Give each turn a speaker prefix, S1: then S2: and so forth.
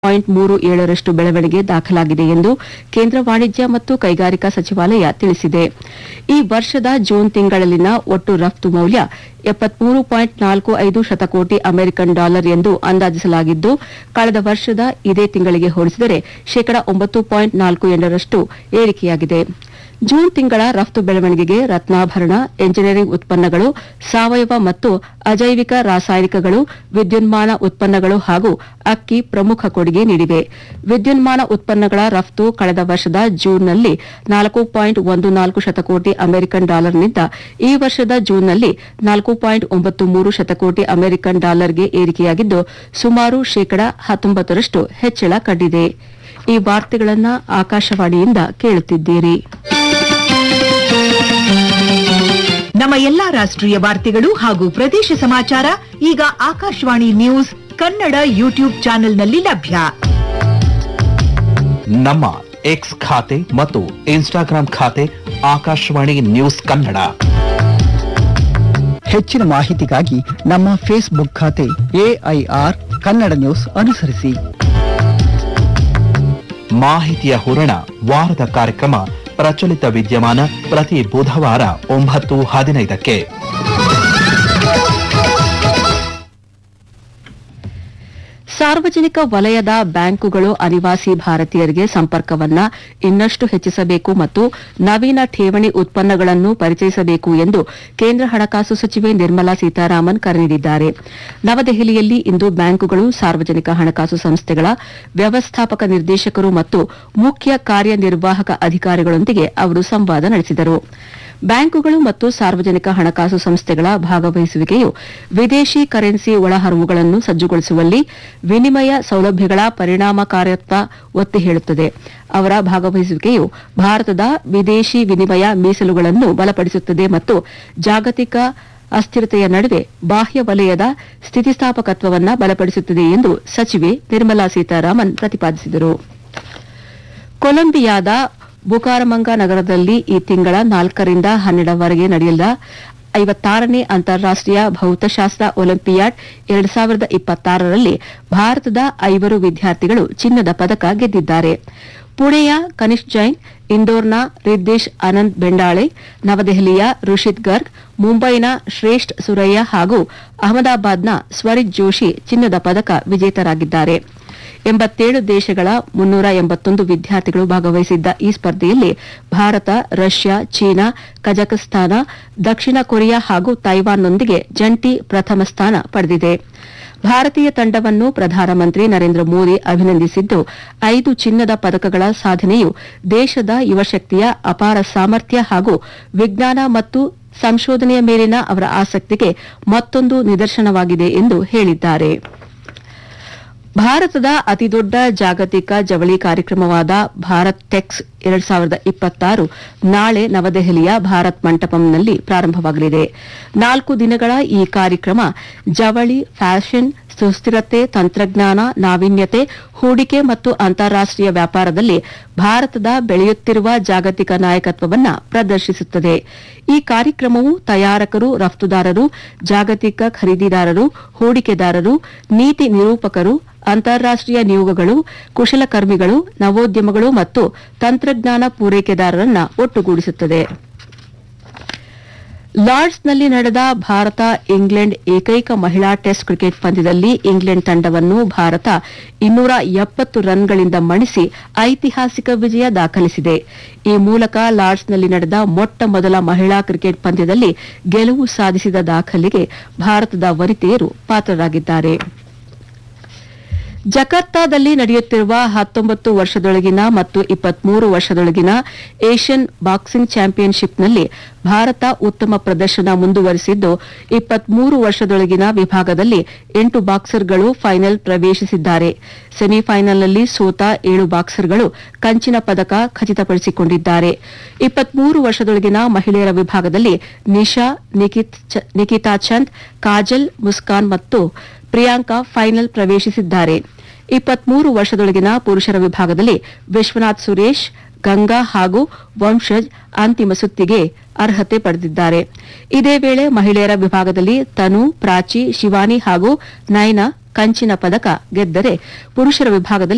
S1: point ಮೂರು ಏಳರಷ್ಟು ಬೆಳವಣಿಗೆ ದಾಖಲಾಗಿದೆ ಎಂದು ಕೇಂದ್ರ ವಾಣಿಜ್ಯ ಮತ್ತು ಕೈಗಾರಿಕಾ ಸಚಿವಾಲಯ ತಿಳಿಸಿದೆ ಈ ವರ್ಷದ ಜೂನ್ ತಿಂಗಳಲ್ಲಿನ ಒಟ್ಟು ರಫ್ತು ಮೌಲ್ಯ ಎಪ್ಪತ್ಮೂರು ಪಾಯಿಂಟ್ ನಾಲ್ಕು ಐದು ಶತಕೋಟಿ ಅಮೆರಿಕನ್ ಡಾಲರ್ ಎಂದು ಅಂದಾಜಿಸಲಾಗಿದ್ದು ಕಳೆದ ವರ್ಷದ ಇದೇ ತಿಂಗಳಿಗೆ ಹೋಲಿಸಿದರೆ ಶೇಕಡ ಒಂಬತ್ತು ಪಾಯಿಂಟ್ ನಾಲ್ಕು ಎಂಟರಷ್ಟು ಏರಿಕೆಯಾಗಿದೆ ಜೂನ್ ತಿಂಗಳ ರಫ್ತು ಬೆಳವಣಿಗೆಗೆ ರತ್ನಾಭರಣ ಎಂಜಿನಿಯರಿಂಗ್ ಉತ್ಪನ್ನಗಳು ಸಾವಯವ ಮತ್ತು ಅಜೈವಿಕ ರಾಸಾಯನಿಕಗಳು ವಿದ್ಯುನ್ಮಾನ ಉತ್ಪನ್ನಗಳು ಹಾಗೂ ಅಕ್ಕಿ ಪ್ರಮುಖ ಕೊಡುಗೆ ನೀಡಿವೆ ವಿದ್ಯುನ್ಮಾನ ಉತ್ಪನ್ನಗಳ ರಫ್ತು ಕಳೆದ ವರ್ಷದ ಜೂನ್ನಲ್ಲಿ ನಾಲ್ಕು ಪಾಯಿಂಟ್ ಒಂದು ನಾಲ್ಕು ಶತಕೋಟಿ ಅಮೆರಿಕನ್ ಡಾಲರ್ನಿಂದ ಈ ವರ್ಷದ ಜೂನ್ನಲ್ಲಿ ನಾಲ್ಕು ಪಾಯಿಂಟ್ ಒಂಬತ್ತು ಮೂರು ಶತಕೋಟಿ ಅಮೆರಿಕನ್ ಡಾಲರ್ಗೆ ಏರಿಕೆಯಾಗಿದ್ದು ಸುಮಾರು ಶೇಕಡ ಹತ್ತೊಂಬತ್ತರಷ್ಟು ಹೆಚ್ಚಳ ಕಂಡಿದೆ ಈ ವಾರ್ತೆಗಳನ್ನು ಆಕಾಶವಾಣಿಯಿಂದ ಕೇಳುತ್ತಿದ್ದೀರಿ
S2: ನಮ್ಮ ಎಲ್ಲಾ ರಾಷ್ಟ್ರೀಯ ವಾರ್ತೆಗಳು ಹಾಗೂ ಪ್ರದೇಶ ಸಮಾಚಾರ ಈಗ ಆಕಾಶವಾಣಿ ನ್ಯೂಸ್ ಕನ್ನಡ ಯೂಟ್ಯೂಬ್ ಚಾನೆಲ್ನಲ್ಲಿ ಲಭ್ಯ
S3: ನಮ್ಮ ಎಕ್ಸ್ ಖಾತೆ ಮತ್ತು ಇನ್ಸ್ಟಾಗ್ರಾಂ ಖಾತೆ ಆಕಾಶವಾಣಿ ನ್ಯೂಸ್ ಕನ್ನಡ
S4: ಹೆಚ್ಚಿನ ಮಾಹಿತಿಗಾಗಿ ನಮ್ಮ ಫೇಸ್ಬುಕ್ ಖಾತೆ ಎಐಆರ್ ಕನ್ನಡ ನ್ಯೂಸ್ ಅನುಸರಿಸಿ
S3: ಮಾಹಿತಿಯ ಹೂರಣ ವಾರದ ಕಾರ್ಯಕ್ರಮ ಪ್ರಚಲಿತ ವಿದ್ಯಮಾನ ಪ್ರತಿ ಬುಧವಾರ ಒಂಬತ್ತು ಹದಿನೈದಕ್ಕೆ
S1: ಸಾರ್ವಜನಿಕ ವಲಯದ ಬ್ಯಾಂಕುಗಳು ಅನಿವಾಸಿ ಭಾರತೀಯರಿಗೆ ಸಂಪರ್ಕವನ್ನ ಇನ್ನಷ್ಟು ಹೆಚ್ಚಿಸಬೇಕು ಮತ್ತು ನವೀನ ಠೇವಣಿ ಉತ್ಪನ್ನಗಳನ್ನು ಪರಿಚಯಿಸಬೇಕು ಎಂದು ಕೇಂದ್ರ ಹಣಕಾಸು ಸಚಿವೆ ನಿರ್ಮಲಾ ಸೀತಾರಾಮನ್ ಕರೆ ನೀಡಿದ್ದಾರೆ ನವದೆಹಲಿಯಲ್ಲಿ ಇಂದು ಬ್ಯಾಂಕುಗಳು ಸಾರ್ವಜನಿಕ ಹಣಕಾಸು ಸಂಸ್ಥೆಗಳ ವ್ಯವಸ್ಥಾಪಕ ನಿರ್ದೇಶಕರು ಮತ್ತು ಮುಖ್ಯ ಕಾರ್ಯನಿರ್ವಾಹಕ ಅಧಿಕಾರಿಗಳೊಂದಿಗೆ ಅವರು ಸಂವಾದ ನಡೆಸಿದರು ಬ್ಯಾಂಕುಗಳು ಮತ್ತು ಸಾರ್ವಜನಿಕ ಹಣಕಾಸು ಸಂಸ್ಥೆಗಳ ಭಾಗವಹಿಸುವಿಕೆಯು ವಿದೇಶಿ ಕರೆನ್ಸಿ ಒಳಹರಿವುಗಳನ್ನು ಸಜ್ಜುಗೊಳಿಸುವಲ್ಲಿ ವಿನಿಮಯ ಸೌಲಭ್ಯಗಳ ಪರಿಣಾಮಕಾರಿತ್ವ ಒತ್ತಿ ಹೇಳುತ್ತದೆ ಅವರ ಭಾಗವಹಿಸುವಿಕೆಯು ಭಾರತದ ವಿದೇಶಿ ವಿನಿಮಯ ಮೀಸಲುಗಳನ್ನು ಬಲಪಡಿಸುತ್ತದೆ ಮತ್ತು ಜಾಗತಿಕ ಅಸ್ಥಿರತೆಯ ನಡುವೆ ಬಾಹ್ಯ ವಲಯದ ಸ್ಥಿತಿಸ್ಥಾಪಕತ್ವವನ್ನು ಬಲಪಡಿಸುತ್ತದೆ ಎಂದು ಸಚಿವೆ ನಿರ್ಮಲಾ ಸೀತಾರಾಮನ್ ಪ್ರತಿಪಾದಿಸಿದರು ಕೊಲಂಬಿಯಾದ ಬುಕಾರಮಂಗ ನಗರದಲ್ಲಿ ಈ ತಿಂಗಳ ನಾಲ್ಕರಿಂದ ಹನ್ನೆರಡರವರೆಗೆ ನಡೆಯಲಿದ ಐವತ್ತಾರನೇ ಅಂತಾರಾಷ್ಟೀಯ ಭೌತಶಾಸ್ತ್ರ ಒಲಿಂಪಿಯಾಡ್ ಎರಡು ಸಾವಿರದ ಇಪ್ಪತ್ತಾರರಲ್ಲಿ ಭಾರತದ ಐವರು ವಿದ್ಯಾರ್ಥಿಗಳು ಚಿನ್ನದ ಪದಕ ಗೆದ್ದಿದ್ದಾರೆ ಪುಣೆಯ ಕನಿಷ್ಕ್ ಜೈನ್ ಇಂದೋರ್ನ ರಿದ್ದೇಶ್ ಆನಂದ್ ಬೆಂಡಾಳೆ ನವದೆಹಲಿಯ ರುಷಿತ್ ಗರ್ಗ್ ಮುಂಬೈನ ಶ್ರೇಷ್ಠ ಸುರಯ್ಯ ಹಾಗೂ ಅಹಮದಾಬಾದ್ನ ಸ್ವರಿತ್ ಜೋಶಿ ಚಿನ್ನದ ಪದಕ ವಿಜೇತರಾಗಿದ್ದಾರೆ ಎಂಬತ್ತೇಳು ದೇಶಗಳ ಮುನ್ನೂರ ಎಂಬತ್ತೊಂದು ವಿದ್ಯಾರ್ಥಿಗಳು ಭಾಗವಹಿಸಿದ್ದ ಈ ಸ್ಪರ್ಧೆಯಲ್ಲಿ ಭಾರತ ರಷ್ಯಾ ಚೀನಾ ಕಜಕಸ್ತಾನ ದಕ್ಷಿಣ ಕೊರಿಯಾ ಹಾಗೂ ತೈವಾನ್ನೊಂದಿಗೆ ಜಂಟಿ ಪ್ರಥಮ ಸ್ಥಾನ ಪಡೆದಿದೆ ಭಾರತೀಯ ತಂಡವನ್ನು ಪ್ರಧಾನಮಂತ್ರಿ ನರೇಂದ್ರ ಮೋದಿ ಅಭಿನಂದಿಸಿದ್ದು ಐದು ಚಿನ್ನದ ಪದಕಗಳ ಸಾಧನೆಯು ದೇಶದ ಯುವಶಕ್ತಿಯ ಅಪಾರ ಸಾಮರ್ಥ್ಯ ಹಾಗೂ ವಿಜ್ಞಾನ ಮತ್ತು ಸಂಶೋಧನೆಯ ಮೇಲಿನ ಅವರ ಆಸಕ್ತಿಗೆ ಮತ್ತೊಂದು ನಿದರ್ಶನವಾಗಿದೆ ಎಂದು ಹೇಳಿದ್ದಾರೆ ಭಾರತದ ಅತಿದೊಡ್ಡ ಜಾಗತಿಕ ಜವಳಿ ಕಾರ್ಯಕ್ರಮವಾದ ಭಾರತ್ ಟೆಕ್ಸ್ ಎರಡ್ ಸಾವಿರದ ಇಪ್ಪತ್ತಾರು ನಾಳೆ ನವದೆಹಲಿಯ ಭಾರತ್ ಮಂಟಪಂನಲ್ಲಿ ಪ್ರಾರಂಭವಾಗಲಿದೆ ನಾಲ್ಕು ದಿನಗಳ ಈ ಕಾರ್ಯಕ್ರಮ ಜವಳಿ ಫ್ಯಾಷನ್ ಸುಸ್ಥಿರತೆ ತಂತ್ರಜ್ಞಾನ ನಾವೀನ್ಯತೆ ಹೂಡಿಕೆ ಮತ್ತು ಅಂತಾರಾಷ್ಟೀಯ ವ್ಯಾಪಾರದಲ್ಲಿ ಭಾರತದ ಬೆಳೆಯುತ್ತಿರುವ ಜಾಗತಿಕ ನಾಯಕತ್ವವನ್ನು ಪ್ರದರ್ಶಿಸುತ್ತದೆ ಈ ಕಾರ್ಯಕ್ರಮವು ತಯಾರಕರು ರಫ್ತುದಾರರು ಜಾಗತಿಕ ಖರೀದಿದಾರರು ಹೂಡಿಕೆದಾರರು ನೀತಿ ನಿರೂಪಕರು ಅಂತಾರಾಷ್ಟೀಯ ನಿಯೋಗಗಳು ಕುಶಲಕರ್ಮಿಗಳು ನವೋದ್ಯಮಗಳು ಮತ್ತು ತಂತ್ರಜ್ಞಾನ ಪೂರೈಕೆದಾರರನ್ನ ಒಟ್ಟುಗೂಡಿಸುತ್ತದೆ ಲಾರ್ಡ್ಸ್ನಲ್ಲಿ ನಡೆದ ಭಾರತ ಇಂಗ್ಲೆಂಡ್ ಏಕೈಕ ಮಹಿಳಾ ಟೆಸ್ಟ್ ಕ್ರಿಕೆಟ್ ಪಂದ್ಯದಲ್ಲಿ ಇಂಗ್ಲೆಂಡ್ ತಂಡವನ್ನು ಭಾರತ ಇನ್ನೂರ ಎಪ್ಪತ್ತು ರನ್ಗಳಿಂದ ಮಣಿಸಿ ಐತಿಹಾಸಿಕ ವಿಜಯ ದಾಖಲಿಸಿದೆ ಈ ಮೂಲಕ ಲಾರ್ಡ್ಸ್ನಲ್ಲಿ ನಡೆದ ಮೊಟ್ಟ ಮೊದಲ ಮಹಿಳಾ ಕ್ರಿಕೆಟ್ ಪಂದ್ಯದಲ್ಲಿ ಗೆಲುವು ಸಾಧಿಸಿದ ದಾಖಲೆಗೆ ಭಾರತದ ವನಿತೆಯರು ಪಾತ್ರರಾಗಿದ್ದಾರೆ ಜಕಾರ್ತಾದಲ್ಲಿ ನಡೆಯುತ್ತಿರುವ ಹತ್ತೊಂಬತ್ತು ವರ್ಷದೊಳಗಿನ ಮತ್ತು ಇಪ್ಪತ್ಮೂರು ವರ್ಷದೊಳಗಿನ ಏಷ್ಯನ್ ಬಾಕ್ಸಿಂಗ್ ಚಾಂಪಿಯನ್ಶಿಪ್ನಲ್ಲಿ ಭಾರತ ಉತ್ತಮ ಪ್ರದರ್ಶನ ಮುಂದುವರೆಸಿದ್ದು ಇಪ್ಪತ್ಮೂರು ವರ್ಷದೊಳಗಿನ ವಿಭಾಗದಲ್ಲಿ ಎಂಟು ಬಾಕ್ಸರ್ಗಳು ಫೈನಲ್ ಪ್ರವೇಶಿಸಿದ್ದಾರೆ ಸೆಮಿಫೈನಲ್ನಲ್ಲಿ ಸೋತ ಏಳು ಬಾಕ್ಸರ್ಗಳು ಕಂಚಿನ ಪದಕ ಖಚಿತಪಡಿಸಿಕೊಂಡಿದ್ದಾರೆ ಇಪ್ಪತ್ಮೂರು ವರ್ಷದೊಳಗಿನ ಮಹಿಳೆಯರ ವಿಭಾಗದಲ್ಲಿ ನಿಶಾ ನಿಕಿತಾ ಚಂದ್ ಕಾಜಲ್ ಮುಸ್ಕಾನ್ ಮತ್ತು ಪ್ರಿಯಾಂಕಾ ಫೈನಲ್ ಪ್ರವೇಶಿಸಿದ್ದಾರೆ ಇಪ್ಪತ್ಮೂರು ವರ್ಷದೊಳಗಿನ ಪುರುಷರ ವಿಭಾಗದಲ್ಲಿ ವಿಶ್ವನಾಥ್ ಸುರೇಶ್ ಗಂಗಾ ಹಾಗೂ ವಂಶಜ್ ಅಂತಿಮ ಸುತ್ತಿಗೆ ಅರ್ಹತೆ ಪಡೆದಿದ್ದಾರೆ ಇದೇ ವೇಳೆ ಮಹಿಳೆಯರ ವಿಭಾಗದಲ್ಲಿ ತನು ಪ್ರಾಚಿ ಶಿವಾನಿ ಹಾಗೂ ನೈನಾ ಕಂಚಿನ ಪದಕ ಗೆದ್ದರೆ ಪುರುಷರ ವಿಭಾಗದಲ್ಲಿ